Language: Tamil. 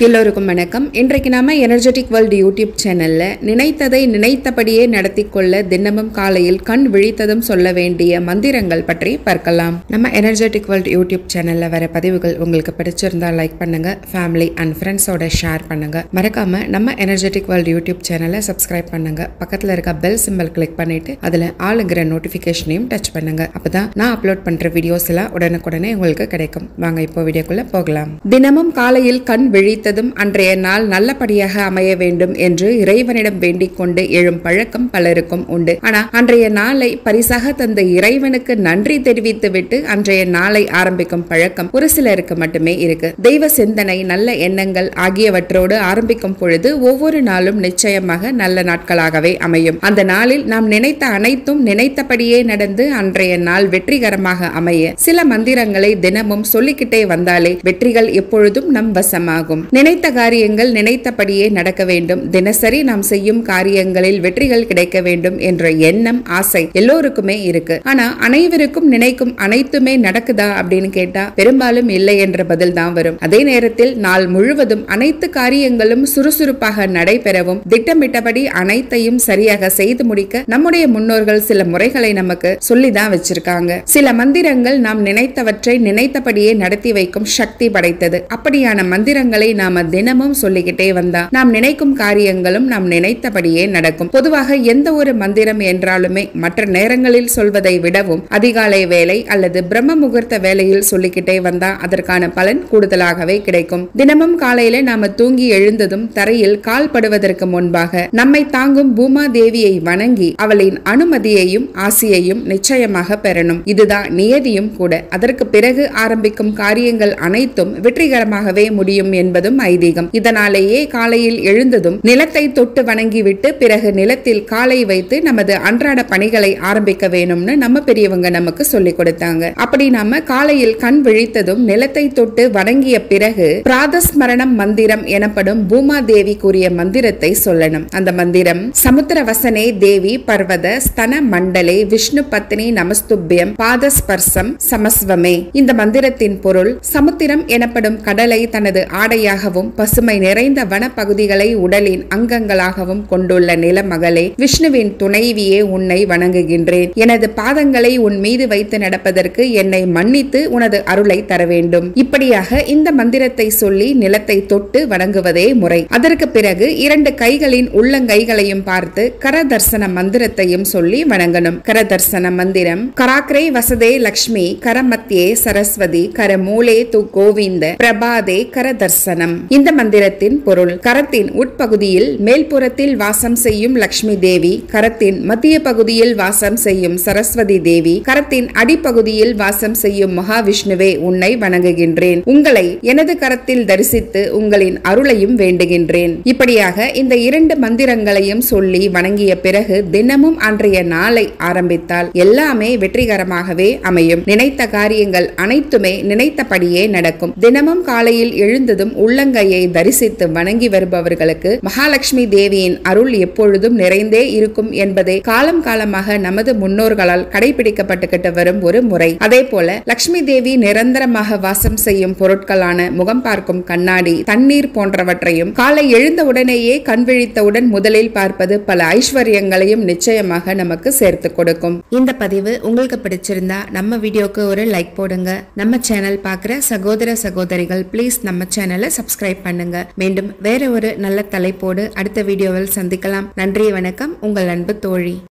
எல்லோருக்கும் வணக்கம் இன்றைக்கு நாம எனர்ஜெட்டிக் வேர்ல்டு யூடியூப் சேனல்ல நினைத்ததை நினைத்தபடியே நடத்தி கொள்ள தினமும் காலையில் கண் விழித்ததும் சொல்ல வேண்டிய மந்திரங்கள் பற்றி பார்க்கலாம் நம்ம எனர்ஜெட்டிக் வேர்ல்டு யூடியூப் சேனல்ல வர பதிவுகள் உங்களுக்கு பிடிச்சிருந்தா லைக் பண்ணுங்க ஃபேமிலி அண்ட் ஃப்ரெண்ட்ஸோட ஷேர் பண்ணுங்க மறக்காம நம்ம எனர்ஜெட்டிக் வேர்ல்டு யூடியூப் சேனலை சப்ஸ்கிரைப் பண்ணுங்க பக்கத்துல இருக்க பெல் சிம்பல் கிளிக் பண்ணிட்டு அதுல ஆளுங்கிற நோட்டிபிகேஷனையும் டச் பண்ணுங்க அப்பதான் நான் அப்லோட் பண்ற வீடியோஸ் எல்லாம் உடனுக்குடனே உங்களுக்கு கிடைக்கும் வாங்க இப்போ வீடியோக்குள்ள போகலாம் தினமும் காலையில் கண் விழித்ததும் அன்றைய நாள் நல்லபடியாக அமைய வேண்டும் என்று இறைவனிடம் வேண்டிக் கொண்டு எழும் பழக்கம் பலருக்கும் உண்டு ஆனா அன்றைய நாளை பரிசாக தந்த இறைவனுக்கு நன்றி தெரிவித்துவிட்டு அன்றைய நாளை ஆரம்பிக்கும் பழக்கம் ஒரு சிலருக்கு மட்டுமே இருக்கு தெய்வ சிந்தனை நல்ல எண்ணங்கள் ஆகியவற்றோடு ஆரம்பிக்கும் பொழுது ஒவ்வொரு நாளும் நிச்சயமாக நல்ல நாட்களாகவே அமையும் அந்த நாளில் நாம் நினைத்த அனைத்தும் நினைத்தபடியே நடந்து அன்றைய நாள் வெற்றிகரமாக அமைய சில மந்திரங்களை தினமும் சொல்லிக்கிட்டே வந்தாலே வெற்றிகள் எப்பொழுதும் நம் வசமாகும் நினைத்த காரியங்கள் நினைத்தபடியே நடக்க வேண்டும் தினசரி நாம் செய்யும் காரியங்களில் வெற்றிகள் கிடைக்க வேண்டும் என்ற எண்ணம் ஆசை எல்லோருக்குமே இருக்கு ஆனா அனைவருக்கும் நினைக்கும் அனைத்துமே நடக்குதா அப்படின்னு கேட்டா பெரும்பாலும் இல்லை என்ற பதில் தான் வரும் அதே நேரத்தில் நாள் முழுவதும் அனைத்து காரியங்களும் சுறுசுறுப்பாக நடைபெறவும் திட்டமிட்டபடி அனைத்தையும் சரியாக செய்து முடிக்க நம்முடைய முன்னோர்கள் சில முறைகளை நமக்கு சொல்லிதான் வச்சிருக்காங்க சில மந்திரங்கள் நாம் நினைத்தவற்றை நினைத்தபடியே நடத்தி வைக்கும் சக்தி படைத்தது அப்படியான மந்திரங்களை நாம தினமும் சொல்லிக்கிட்டே வந்தா நாம் நினைக்கும் காரியங்களும் நாம் நினைத்தபடியே நடக்கும் பொதுவாக எந்த ஒரு மந்திரம் என்றாலுமே மற்ற நேரங்களில் சொல்வதை விடவும் அதிகாலை வேலை அல்லது பிரம்ம முகூர்த்த வேலையில் சொல்லிக்கிட்டே வந்தா அதற்கான பலன் கூடுதலாகவே கிடைக்கும் தினமும் காலையில நாம தூங்கி எழுந்ததும் தரையில் கால் படுவதற்கு முன்பாக நம்மை தாங்கும் பூமா தேவியை வணங்கி அவளின் அனுமதியையும் ஆசியையும் நிச்சயமாக பெறணும் இதுதான் நியதியும் கூட அதற்கு பிறகு ஆரம்பிக்கும் காரியங்கள் அனைத்தும் வெற்றிகரமாகவே முடியும் என்பதும் ஐதீகம் இதனாலேயே காலையில் எழுந்ததும் நிலத்தை தொட்டு வணங்கிவிட்டு பிறகு நிலத்தில் காலை வைத்து நமது அன்றாட பணிகளை ஆரம்பிக்க வேணும்னு நம்ம பெரியவங்க நமக்கு சொல்லி கொடுத்தாங்க அப்படி நாம காலையில் கண் விழித்ததும் நிலத்தை தொட்டு வணங்கிய பிறகு பிராதஸ்மரணம் மந்திரம் எனப்படும் பூமா தேவி கூறிய மந்திரத்தை சொல்லணும் அந்த மந்திரம் சமுத்திர வசனே தேவி பர்வத ஸ்தன மண்டலே விஷ்ணு பத்னி நமஸ்துபியம் பாதஸ்பர்சம் சமஸ்வமே இந்த மந்திரத்தின் பொருள் சமுத்திரம் எனப்படும் கடலை தனது ஆடையாகவும் பசுமை நிறைந்த வனப்பகுதிகளை உடலின் அங்கங்களாகவும் கொண்டுள்ள நிலமகளே விஷ்ணுவின் துணைவியே உன்னை வணங்குகின்றேன் எனது பாதங்களை உன் மீது வைத்து நடப்பதற்கு என்னை மன்னித்து உனது அருளை தர வேண்டும் இப்படியாக இந்த மந்திரத்தை சொல்லி நிலத்தை தொட்டு வணங்குவதே முறை அதற்கு பிறகு இரண்டு கைகளின் உள்ளங்கைகளையும் பார்த்து கரதர்சன மந்திரத்தையும் சொல்லி வணங்கணும் கரதர்சன மந்திரம் கராக்ரே வசதே லக்ஷ்மி கரமத்தியே சரஸ்வதி கரமூலே து கோவிந்த பிரபாதே கரதர்சனம் இந்த மந்திரத்தின் பொருள் கரத்தின் உட்பகுதியில் மேல்புறத்தில் வாசம் செய்யும் லக்ஷ்மி தேவி கரத்தின் மத்திய பகுதியில் வாசம் செய்யும் சரஸ்வதி தேவி கரத்தின் அடிப்பகுதியில் வாசம் செய்யும் மகாவிஷ்ணுவே உன்னை வணங்குகின்றேன் உங்களை எனது கரத்தில் தரிசித்து உங்களின் அருளையும் வேண்டுகின்றேன் இப்படியாக இந்த இரண்டு மந்திரங்களையும் சொல்லி வணங்கிய பிறகு தினமும் அன்றைய நாளை ஆரம்பித்தால் எல்லாமே வெற்றிகரமாகவே அமையும் நினைத்த காரியங்கள் அனைத்துமே நினைத்தபடியே நடக்கும் தினமும் காலையில் எழுந்ததும் உள்ளங்கையை தரிசித்து வணங்கி வருபவர்களுக்கு மகாலட்சுமி தேவியின் அருள் எப்பொழுதும் நிறைந்தே இருக்கும் என்பதே காலம் காலமாக நமது முன்னோர்களால் கடைபிடிக்கப்பட்டுக்கிட்டு வரும் ஒரு முறை அதே போல லட்சுமி தேவி நிரந்தரமாக வாசம் செய்யும் பொருட்களான முகம் பார்க்கும் கண்ணாடி தண்ணீர் போன்றவற்றையும் காலை எழுந்த உடனேயே கண் விழித்தவுடன் முதலில் பார்ப்பது பல ஐஸ்வர்யங்களையும் நிச்சயமாக நமக்கு சேர்த்து கொடுக்கும் இந்த பதிவு உங்களுக்கு பிடிச்சிருந்தா நம்ம வீடியோக்கு ஒரு லைக் போடுங்க நம்ம சேனல் பார்க்குற சகோதர சகோதரிகள் ப்ளீஸ் நம்ம சேனலை சப்ஸ்கிரைப் பண்ணுங்க மீண்டும் வேற ஒரு நல்ல தலைப்போடு அடுத்த வீடியோவில் சந்திக்கலாம் நன்றி வணக்கம் உங்கள் அன்பு தோழி